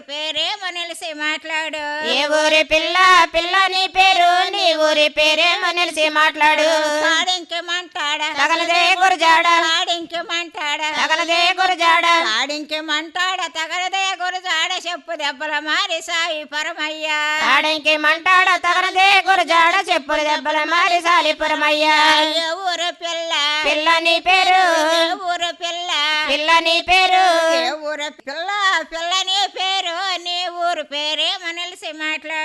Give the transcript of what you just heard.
పేరేమో నిలిసి మాట్లాడు ఏ ఊరి పిల్ల పిల్ల నీ పేరు నీ ఊరి పేరేమో నిలిచి మాట్లాడు కాడింకేమంటాడా తగలదే గురజాడ కాడింకేమంటాడా తగలదే గురజాడ కాడింకేమంటాడా తగలదే గురజాడ చెప్పు దెబ్బల మారి సాయి పరమయ్యా తాడంకి మంటాడ తగలదే గురజాడ చెప్పులు దెబ్బల మారి సాలిపురమయ్యా ఏ ఊరు పిల్ల పిల్ల నీ పేరు ఏ ఊరు పిల్ల పిల్ల నీ పేరు ఏ ఊరు పిల్ల పిల్ల నీ పేరు నీ ఊరు పేరేమో నిలిసి మాట్లాడు